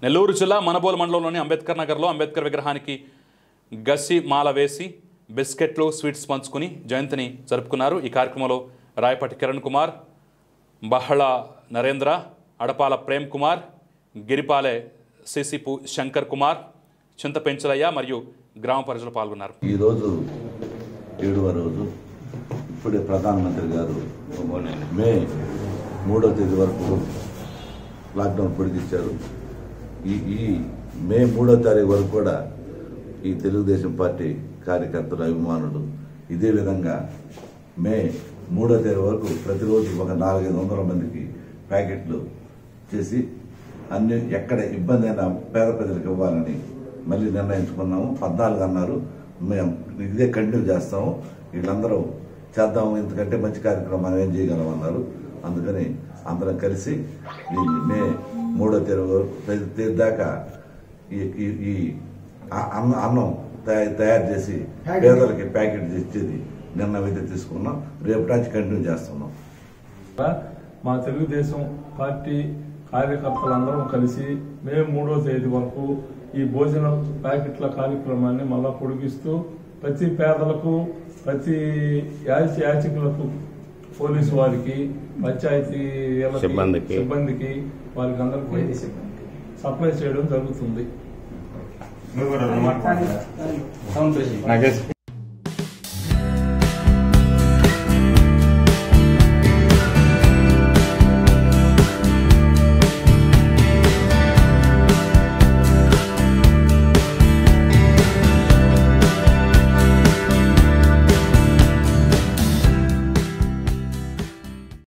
నెల్లూరు జిల్లా మనబోలు మండలంలోని అంబేద్కర్ నగర్లో అంబేద్కర్ విగ్రహానికి గసి మాల వేసి బిస్కెట్లు స్వీట్స్ పంచుకుని జయంతిని జరుపుకున్నారు ఈ కార్యక్రమంలో రాయపాటి కిరణ్ కుమార్ బహళ నరేంద్ర అడపాల ప్రేమ్ కుమార్ గిరిపాలె సిసిపు శంకర్ కుమార్ చింతపెంచలయ్య మరియు గ్రామ ప్రజలు పాల్గొన్నారు ఈరోజు ఏడవ రోజు ఇప్పుడే ప్రధానమంత్రి గారు మే మూడో తేదీ వరకు లాక్డౌన్ పొడిగించారు ఈ ఈ మే మూడో తారీఖు వరకు కూడా ఈ తెలుగుదేశం పార్టీ కార్యకర్తలు అభిమానులు ఇదే విధంగా మే మూడో తేదీ వరకు ప్రతిరోజు ఒక నాలుగైదు వందల మందికి ప్యాకెట్లు చేసి అన్ని ఎక్కడ ఇబ్బంది అయినా పేద ప్రజలకు ఇవ్వాలని మళ్ళీ నిర్ణయించుకున్నాము పద్నాలుగు అన్నారు మేము ఇదే కంటిన్యూ చేస్తాము వీళ్ళందరూ చేద్దాము ఎందుకంటే మంచి కార్యక్రమం మనం ఏం చేయగలం అన్నారు అందుకని అందరం కలిసి దీన్ని మే మూడో తేదీ వరకు తేదీ తేదీ దాకా ఈ ఈ- ఈ ఆ- అన్న అన్నం తయా- తయారు చేసి పేదలకి ప్యాకెట్ ఇచ్చేది నిన్న అయితే తీసుకున్నాం రేపు నుంచి కంటిన్యూ చేస్తున్నాం మా తెలుగుదేశం పార్టీ కార్యకర్తలందరం కలిసి మే మూడో తేదీ వరకు ఈ భోజన ప్యాకెట్ల కార్యక్రమాన్ని మళ్ళా పొడిగిస్తూ ప్రతి పేదలకు ప్రతి యాచి యాచకులకు పోలీసు వారికి పంచాయతీ సిబ్బందికి. సిబ్బందికి వారికి అందరికీ సప్లై చేయడం జరుగుతుంది నాగేష్